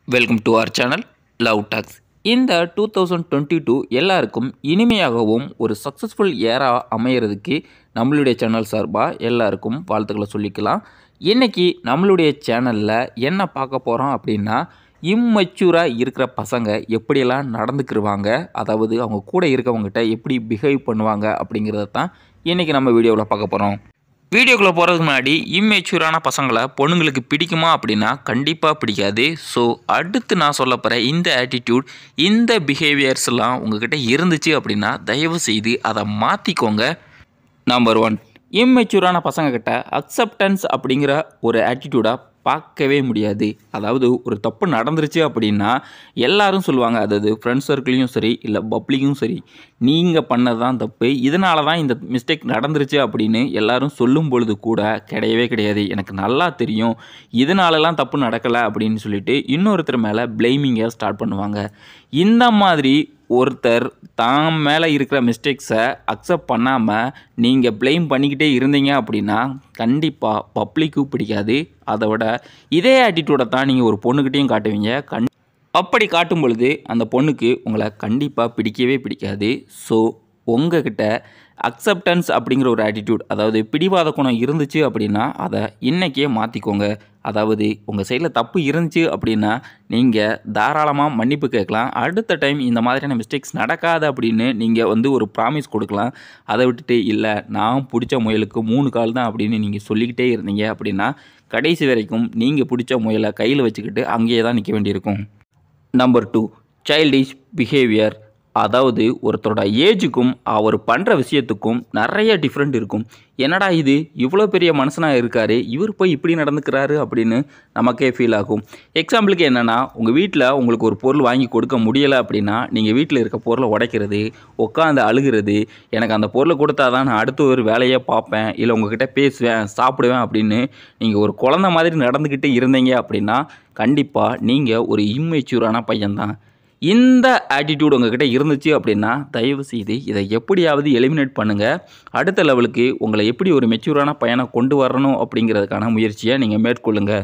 welcome to our channel love talks இந்த two thousand twenty two எல்லாருக்கும் இனிமையாகவும் ஒரு சக்ஸஸ்ஃபுல் ஏரா அமையிறதுக்கு நம்மளுடைய சேனல் சார்பாக எல்லாருக்கும் வாழ்த்துக்களை சொல்லிக்கலாம் இன்றைக்கி நம்மளுடைய சேனலில் என்ன பார்க்க போகிறோம் அப்படின்னா இம்மெச்சூராக இருக்கிற பசங்க எப்படியெல்லாம் நடந்துக்கிருவாங்க அதாவது அவங்க கூட இருக்கவங்ககிட்ட எப்படி பிஹேவ் பண்ணுவாங்க அப்படிங்கிறத தான் இன்றைக்கி நம்ம வீடியோவில் பார்க்க போகிறோம் வீடியோக்குள்ளே போகிறதுக்கு முன்னாடி இம்மெச்சூரான பசங்களை பொண்ணுங்களுக்கு பிடிக்குமா அப்படின்னா கண்டிப்பாக பிடிக்காது ஸோ அடுத்து நான் சொல்ல போகிற இந்த ஆட்டிடியூட் இந்த பிஹேவியர்ஸ்லாம் உங்ககிட்ட இருந்துச்சு அப்படின்னா தயவு செய்து அதை மாற்றிக்கோங்க நம்பர் ஒன் இம்மெச்சூரான பசங்கக்கிட்ட அக்செப்டன்ஸ் அப்படிங்கிற ஒரு ஆட்டிடியூடாக பார்க்கவே முடியாது அதாவது ஒரு தப்பு நடந்துருச்சு அப்படின்னா எல்லாரும் சொல்லுவாங்க அதாவது ஃப்ரெண்ட்ஸ் சர்க்கிளையும் சரி இல்லை பப்ளிக்கும் சரி நீங்கள் பண்ணது தான் தப்பு இதனால தான் இந்த மிஸ்டேக் நடந்துருச்சு அப்படின்னு எல்லாரும் சொல்லும் பொழுது கூட கிடையவே கிடையாது எனக்கு நல்லா தெரியும் இதனாலலாம் தப்பு நடக்கலை அப்படின்னு சொல்லிட்டு இன்னொருத்தர் மேலே பிளேமிங்கை ஸ்டார்ட் பண்ணுவாங்க இந்த மாதிரி ஒருத்தர் தான் மேலே இருக்கிற மிஸ்டேக்ஸை அக்செப்ட் பண்ணாமல் நீங்கள் ப்ளேம் பண்ணிக்கிட்டே இருந்தீங்க அப்படின்னா கண்டிப்பாக பப்ளிக்கும் பிடிக்காது அதை விட இதே ஆட்டிடியூடை தான் நீங்கள் ஒரு பொண்ணுக்கிட்டேயும் காட்டுவீங்க கண் அப்படி காட்டும் பொழுது அந்த பொண்ணுக்கு உங்களை கண்டிப்பாக பிடிக்கவே பிடிக்காது ஸோ உங்ககிட்ட அக்செப்டன்ஸ் அப்படிங்கிற ஒரு ஆட்டிடியூட் அதாவது பிடிவாத குணம் இருந்துச்சு அப்படின்னா அதை இன்றைக்கே மாற்றிக்கோங்க அதாவது உங்கள் சைடில் தப்பு இருந்துச்சு அப்படின்னா நீங்கள் தாராளமாக மன்னிப்பு கேட்கலாம் அடுத்த டைம் இந்த மாதிரியான மிஸ்டேக்ஸ் நடக்காது அப்படின்னு நீங்கள் வந்து ஒரு ப்ராமிஸ் கொடுக்கலாம் அதை விட்டுட்டு இல்லை நான் பிடிச்ச முயலுக்கு மூணு கால் தான் அப்படின்னு நீங்கள் சொல்லிக்கிட்டே இருந்தீங்க அப்படின்னா கடைசி வரைக்கும் நீங்கள் பிடிச்ச முயலை கையில் வச்சுக்கிட்டு அங்கேயே தான் நிற்க வேண்டியிருக்கும் நம்பர் டூ சைல்டிஷ் பிஹேவியர் அதாவது ஒருத்தரோட ஏஜுக்கும் அவர் பண்ணுற விஷயத்துக்கும் நிறைய டிஃப்ரெண்ட் இருக்கும் என்னடா இது இவ்வளோ பெரிய மனுஷனாக இருக்கார் இவர் போய் இப்படி நடந்துக்கிறாரு அப்படின்னு நமக்கே ஃபீல் ஆகும் எக்ஸாம்பிளுக்கு என்னென்னா உங்கள் வீட்டில் உங்களுக்கு ஒரு பொருள் வாங்கி கொடுக்க முடியலை அப்படின்னா நீங்கள் வீட்டில் இருக்க பொருளை உடைக்கிறது உட்காந்து அழுகிறது எனக்கு அந்த பொருளை கொடுத்தா தான் நான் அடுத்த ஒரு வேலையை பார்ப்பேன் இல்லை உங்ககிட்ட பேசுவேன் சாப்பிடுவேன் அப்படின்னு நீங்கள் ஒரு குழந்த மாதிரி நடந்துக்கிட்டு இருந்தீங்க அப்படின்னா கண்டிப்பாக நீங்கள் ஒரு இம்மெச்சூரான பையன்தான் இந்த ஆட்டிடியூட் உங்ககிட்ட இருந்துச்சு அப்படின்னா தயவு செய்து இதை எப்படியாவது எலிமினேட் பண்ணுங்கள் அடுத்த லெவலுக்கு உங்களை எப்படி ஒரு மெச்சூரான பையனை கொண்டு வரணும் அப்படிங்கிறதுக்கான முயற்சியை நீங்கள் மேற்கொள்ளுங்கள்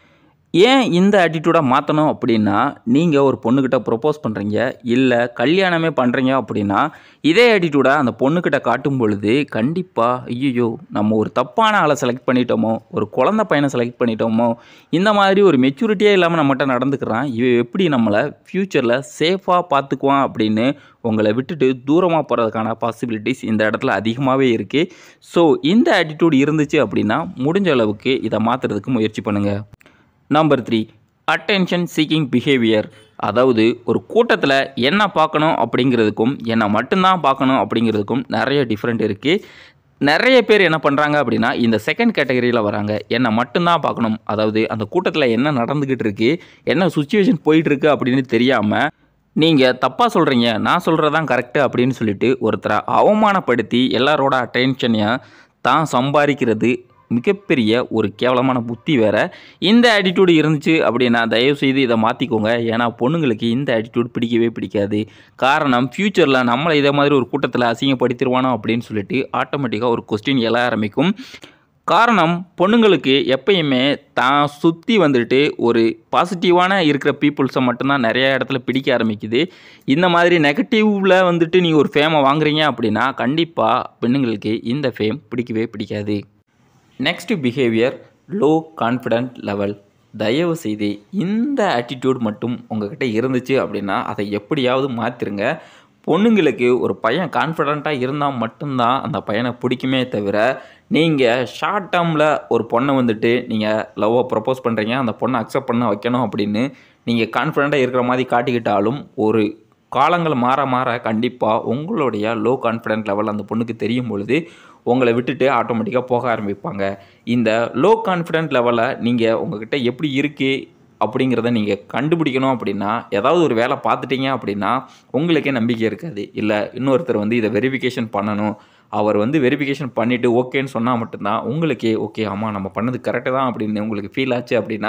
ஏன் இந்த ஆட்டிடியூடாக மாற்றணும் அப்படின்னா நீங்கள் ஒரு பொண்ணுக்கிட்ட ப்ரொப்போஸ் பண்ணுறீங்க இல்லை கல்யாணமே பண்ணுறீங்க அப்படின்னா இதே ஆட்டிடியூடாக அந்த பொண்ணுக்கிட்ட காட்டும் பொழுது கண்டிப்பாக ஐயோ நம்ம ஒரு தப்பான ஆளை செலக்ட் பண்ணிட்டோமோ ஒரு குழந்த பையனை செலக்ட் பண்ணிட்டோமோ இந்த மாதிரி ஒரு மெச்சூரிட்டியே இல்லாமல் நம்மகிட்ட நடந்துக்கிறான் இவ எப்படி நம்மளை ஃப்யூச்சரில் சேஃபாக பார்த்துக்குவான் அப்படின்னு உங்களை விட்டுட்டு தூரமாக போகிறதுக்கான பாசிபிலிட்டிஸ் இந்த இடத்துல அதிகமாகவே இருக்குது ஸோ இந்த ஆட்டிடியூட் இருந்துச்சு அப்படின்னா முடிஞ்ச அளவுக்கு இதை மாற்றுறதுக்கு முயற்சி பண்ணுங்கள் number three attention seeking behaviour அதாவது ஒரு கூட்டத்தில் என்ன பார்க்கணும் அப்படிங்கிறதுக்கும் என்னை மட்டும்தான் பார்க்கணும் அப்படிங்கிறதுக்கும் நிறைய டிஃப்ரெண்ட் இருக்குது நிறைய பேர் என்ன பண்ணுறாங்க அப்படின்னா இந்த செகண்ட் கேட்டகரியில் வராங்க என்னை மட்டும்தான் பார்க்கணும் அதாவது அந்த கூட்டத்தில் என்ன நடந்துக்கிட்டு இருக்கு என்ன சுச்சுவேஷன் போயிட்டுருக்கு அப்படின்னு தெரியாமல் நீங்கள் தப்பாக சொல்கிறீங்க நான் சொல்கிறதான் கரெக்டு அப்படின்னு சொல்லிட்டு ஒருத்தரை அவமானப்படுத்தி எல்லாரோட அட்டென்ஷனையும் தான் சம்பாதிக்கிறது மிகப்பெரிய ஒரு கேவலமான புத்தி வேறு இந்த ஆட்டிடியூடு இருந்துச்சு அப்படின்னா தயவுசெய்து இதை மாற்றிக்கோங்க ஏன்னா பொண்ணுங்களுக்கு இந்த ஆட்டிடியூட் பிடிக்கவே பிடிக்காது காரணம் ஃப்யூச்சரில் நம்மளை இதே மாதிரி ஒரு கூட்டத்தில் அசிங்கப்படுத்திடுவானோ அப்படின்னு சொல்லிட்டு ஆட்டோமேட்டிக்காக ஒரு கொஸ்டின் எழ ஆரம்பிக்கும் காரணம் பொண்ணுங்களுக்கு எப்பயுமே தான் சுற்றி வந்துட்டு ஒரு பாசிட்டிவான இருக்கிற பீப்புள்ஸை மட்டும்தான் நிறைய இடத்துல பிடிக்க ஆரம்பிக்குது இந்த மாதிரி நெகட்டிவில் வந்துட்டு நீங்கள் ஒரு ஃபேமை வாங்குறீங்க அப்படின்னா கண்டிப்பாக பெண்ணுங்களுக்கு இந்த ஃபேம் பிடிக்கவே பிடிக்காது next behaviour low confident level தயவு செய்து இந்த ஆட்டிடியூட் மட்டும் உங்ககிட்ட இருந்துச்சு அப்படின்னா அதை எப்படியாவது மாற்றிருங்க பொண்ணுங்களுக்கு ஒரு பையன் கான்ஃபிடண்ட்டாக இருந்தால் மட்டும்தான் அந்த பையனை பிடிக்குமே தவிர நீங்கள் ஷார்ட் டேர்மில் ஒரு பொண்ணை வந்துட்டு நீங்கள் லவ்வை ப்ரப்போஸ் பண்ணுறீங்க அந்த பொண்ணை அக்செப்ட் பண்ண வைக்கணும் அப்படின்னு நீங்கள் கான்ஃபிடண்ட்டாக இருக்கிற மாதிரி காட்டிக்கிட்டாலும் ஒரு காலங்கள் மாற மாற கண்டிப்பாக உங்களுடைய லோ கான்ஃபிடென்ட் லெவல் அந்த பொண்ணுக்கு தெரியும் பொழுது உங்களை விட்டுட்டு ஆட்டோமேட்டிக்காக போக ஆரம்பிப்பாங்க இந்த லோ கான்ஃபிடென்ட் லெவலை நீங்கள் உங்ககிட்ட எப்படி இருக்குது அப்படிங்கிறத நீங்கள் கண்டுபிடிக்கணும் அப்படின்னா ஏதாவது ஒரு வேலை பார்த்துட்டீங்க அப்படின்னா உங்களுக்கே நம்பிக்கை இருக்காது இல்லை இன்னொருத்தர் வந்து இதை வெரிஃபிகேஷன் பண்ணணும் அவர் வந்து வெரிஃபிகேஷன் பண்ணிவிட்டு ஓகேன்னு சொன்னால் மட்டும்தான் உங்களுக்கே ஓகே ஆமாம் நம்ம பண்ணது கரெக்டு தான் அப்படின்னு உங்களுக்கு ஃபீல் ஆச்சு அப்படின்னா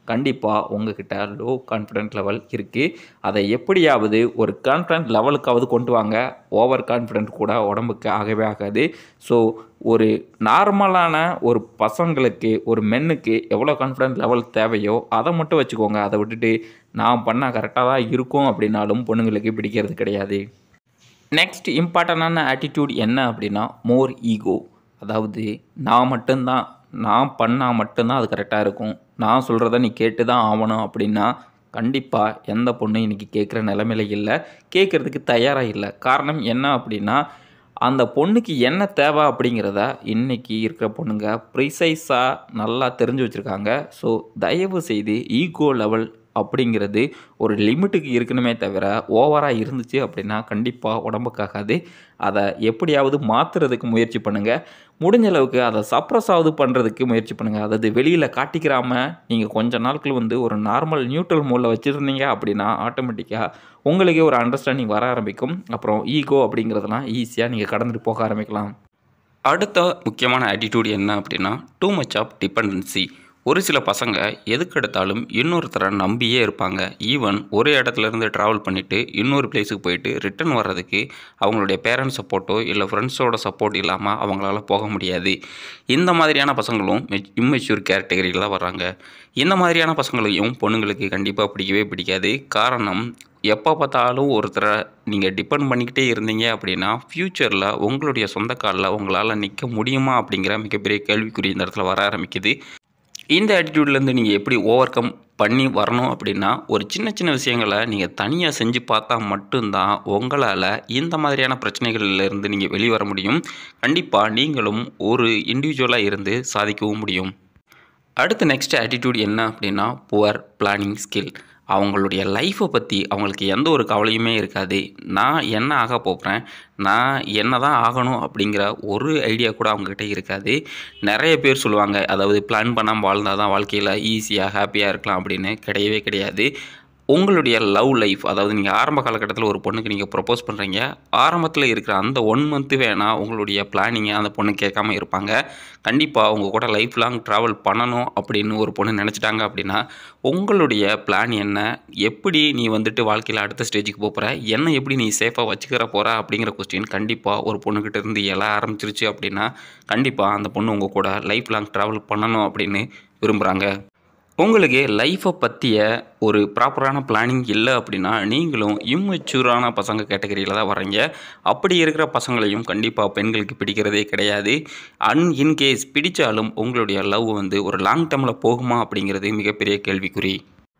கண்டிப்பாக உங்ககிட்ட லோ கான்ஃபிடென்ட் லெவல் இருக்குது அதை எப்படியாவது ஒரு கான்ஃபிடென்ட் லெவலுக்காவது கொண்டு வாங்க ஓவர் கான்ஃபிடென்ட் கூட உடம்புக்கு ஆகவே ஆகாது ஸோ ஒரு நார்மலான ஒரு பசங்களுக்கு ஒரு மென்னுக்கு எவ்வளோ கான்ஃபிடென்ட் லெவல் தேவையோ அதை மட்டும் வச்சுக்கோங்க அதை விட்டுட்டு நான் பண்ணால் கரெக்டாக தான் இருக்கும் அப்படின்னாலும் பொண்ணுங்களுக்கு பிடிக்கிறது கிடையாது நெக்ஸ்ட் இம்பார்ட்டண்டான ஆட்டிடியூட் என்ன அப்படின்னா மோர் ஈகோ அதாவது நான் மட்டும்தான் நான் பண்ணால் மட்டும்தான் அது கரெக்டாக இருக்கும் நான் சொல்கிறத நீ கேட்டு தான் ஆகணும் அப்படின்னா கண்டிப்பாக எந்த பொண்ணும் இன்றைக்கி கேட்குற நிலமையில இல்லை கேட்குறதுக்கு தயாராக இல்லை காரணம் என்ன அப்படின்னா அந்த பொண்ணுக்கு என்ன தேவை அப்படிங்கிறத இன்றைக்கி இருக்கிற பொண்ணுங்க ப்ரிசைஸாக நல்லா தெரிஞ்சு வச்சுருக்காங்க ஸோ தயவு செய்து ஈகோ லெவல் அப்படிங்கிறது ஒரு லிமிட்டுக்கு இருக்கணுமே தவிர ஓவராக இருந்துச்சு அப்படின்னா கண்டிப்பாக உடம்புக்காகாது அதை எப்படியாவது மாற்றுறதுக்கு முயற்சி பண்ணுங்கள் முடிஞ்ச அளவுக்கு அதை சப்ரஸ் ஆகுது பண்ணுறதுக்கு முயற்சி பண்ணுங்கள் அதாவது வெளியில் காட்டிக்கிறாம நீங்கள் கொஞ்ச நாட்கள் வந்து ஒரு நார்மல் நியூட்ரல் மோடில் வச்சுருந்தீங்க அப்படின்னா ஆட்டோமேட்டிக்காக உங்களுக்கே ஒரு அண்டர்ஸ்டாண்டிங் வர ஆரம்பிக்கும் அப்புறம் ஈகோ அப்படிங்கிறதெல்லாம் ஈஸியாக நீங்கள் கடந்துட்டு போக ஆரம்பிக்கலாம் அடுத்த முக்கியமான ஆட்டிடியூட் என்ன அப்படின்னா டூ மச் ஆஃப் டிபெண்டன்சி ஒரு சில பசங்க எதுக்கெடுத்தாலும் இன்னொருத்தரை நம்பியே இருப்பாங்க ஈவன் ஒரு இடத்துலேருந்து ட்ராவல் பண்ணிவிட்டு இன்னொரு பிளேஸுக்கு போயிட்டு ரிட்டர்ன் வர்றதுக்கு அவங்களுடைய பேரண்ட்ஸ் சப்போர்ட்டோ இல்லை ஃப்ரெண்ட்ஸோட சப்போர்ட் இல்லாமல் அவங்களால போக முடியாது இந்த மாதிரியான பசங்களும் இம்மெச்சூர் கேட்டகரியில் தான் வர்றாங்க இந்த மாதிரியான பசங்களையும் பொண்ணுங்களுக்கு கண்டிப்பாக பிடிக்கவே பிடிக்காது காரணம் எப்போ பார்த்தாலும் ஒருத்தரை நீங்கள் டிபெண்ட் பண்ணிக்கிட்டே இருந்தீங்க அப்படின்னா ஃப்யூச்சரில் உங்களுடைய சொந்த காலில் உங்களால் நிற்க முடியுமா அப்படிங்கிற மிகப்பெரிய கேள்விக்குறி இந்த இடத்துல வர ஆரம்பிக்குது இந்த ஆட்டிடியூட்லேருந்து நீங்கள் எப்படி ஓவர் கம் பண்ணி வரணும் அப்படின்னா ஒரு சின்ன சின்ன விஷயங்களை நீங்கள் தனியாக செஞ்சு பார்த்தா மட்டும்தான் உங்களால் இந்த மாதிரியான பிரச்சனைகள்லேருந்து நீங்கள் வெளியே வர முடியும் கண்டிப்பாக நீங்களும் ஒரு இண்டிவிஜுவலாக இருந்து சாதிக்கவும் முடியும் அடுத்த நெக்ஸ்ட் ஆட்டிடியூட் என்ன அப்படின்னா புவர் பிளானிங் ஸ்கில் அவங்களுடைய லைஃப்பை பற்றி அவங்களுக்கு எந்த ஒரு கவலையுமே இருக்காது நான் என்ன ஆக போகிறேன் நான் என்ன தான் ஆகணும் அப்படிங்கிற ஒரு ஐடியா கூட அவங்கக்கிட்ட இருக்காது நிறைய பேர் சொல்லுவாங்க அதாவது பிளான் பண்ணாமல் வாழ்ந்தால் தான் வாழ்க்கையில் ஈஸியாக ஹாப்பியாக இருக்கலாம் அப்படின்னு கிடையவே கிடையாது உங்களுடைய லவ் லைஃப் அதாவது நீங்கள் ஆரம்ப காலகட்டத்தில் ஒரு பொண்ணுக்கு நீங்கள் ப்ரப்போஸ் பண்ணுறீங்க ஆரம்பத்தில் இருக்கிற அந்த ஒன் மந்த்து வேணால் உங்களுடைய பிளானிங்கை அந்த பொண்ணு கேட்காம இருப்பாங்க கண்டிப்பாக உங்கள் கூட லைஃப் லாங் ட்ராவல் பண்ணணும் அப்படின்னு ஒரு பொண்ணு நினச்சிட்டாங்க அப்படின்னா உங்களுடைய பிளான் என்ன எப்படி நீ வந்துட்டு வாழ்க்கையில் அடுத்த ஸ்டேஜுக்கு போகிற என்ன எப்படி நீ சேஃபாக வச்சுக்கிற போகிற அப்படிங்கிற கொஸ்டின் கண்டிப்பாக ஒரு பொண்ணுக்கிட்ட இருந்து எழ ஆரம்பிச்சிருச்சு அப்படின்னா கண்டிப்பாக அந்த பொண்ணு உங்கள் கூட லைஃப் லாங் ட்ராவல் பண்ணணும் அப்படின்னு விரும்புகிறாங்க உங்களுக்கு லைஃப்பை பற்றிய ஒரு ப்ராப்பரான பிளானிங் இல்லை அப்படின்னா நீங்களும் இம்மெச்சூரான பசங்க கேட்டகரியில் தான் வரீங்க அப்படி இருக்கிற பசங்களையும் கண்டிப்பாக பெண்களுக்கு பிடிக்கிறதே கிடையாது அன் இன்கேஸ் பிடித்தாலும் உங்களுடைய லவ் வந்து ஒரு லாங் டேர்மில் போகுமா அப்படிங்கிறது மிகப்பெரிய கேள்விக்குறி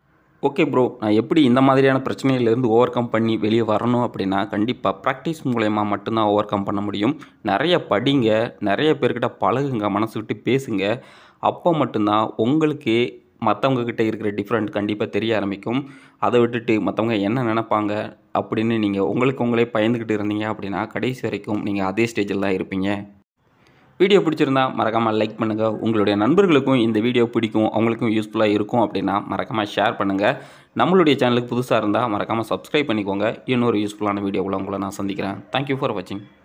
ஓகே ப்ரோ நான் எப்படி இந்த மாதிரியான பிரச்சனையிலேருந்து ஓவர் கம் பண்ணி வெளியே வரணும் அப்படின்னா கண்டிப்பாக ப்ராக்டிஸ் மூலயமா மட்டும்தான் ஓவர் கம் பண்ண முடியும் நிறைய படிங்க நிறைய பேர்கிட்ட பழகுங்க மனசு விட்டு பேசுங்க அப்போ மட்டும்தான் உங்களுக்கு மற்றவங்க கிட்ட இருக்கிற டிஃப்ரெண்ட் கண்டிப்பாக தெரிய ஆரம்பிக்கும் அதை விட்டுட்டு மற்றவங்க என்ன நினைப்பாங்க அப்படின்னு நீங்கள் உங்களுக்கு உங்களே பயந்துக்கிட்டு இருந்தீங்க அப்படின்னா கடைசி வரைக்கும் நீங்கள் அதே ஸ்டேஜில் தான் இருப்பீங்க வீடியோ பிடிச்சிருந்தா மறக்காமல் லைக் பண்ணுங்கள் உங்களுடைய நண்பர்களுக்கும் இந்த வீடியோ பிடிக்கும் அவங்களுக்கும் யூஸ்ஃபுல்லாக இருக்கும் அப்படின்னா மறக்காமல் ஷேர் பண்ணுங்கள் நம்மளுடைய சேனலுக்கு புதுசாக இருந்தால் மறக்காமல் சப்ஸ்கிரைப் பண்ணிக்கோங்க இன்னொரு யூஸ்ஃபுல்லான வீடியோவில் உங்களை நான் சந்திக்கிறேன் தேங்க்யூ ஃபார் வாட்சிங்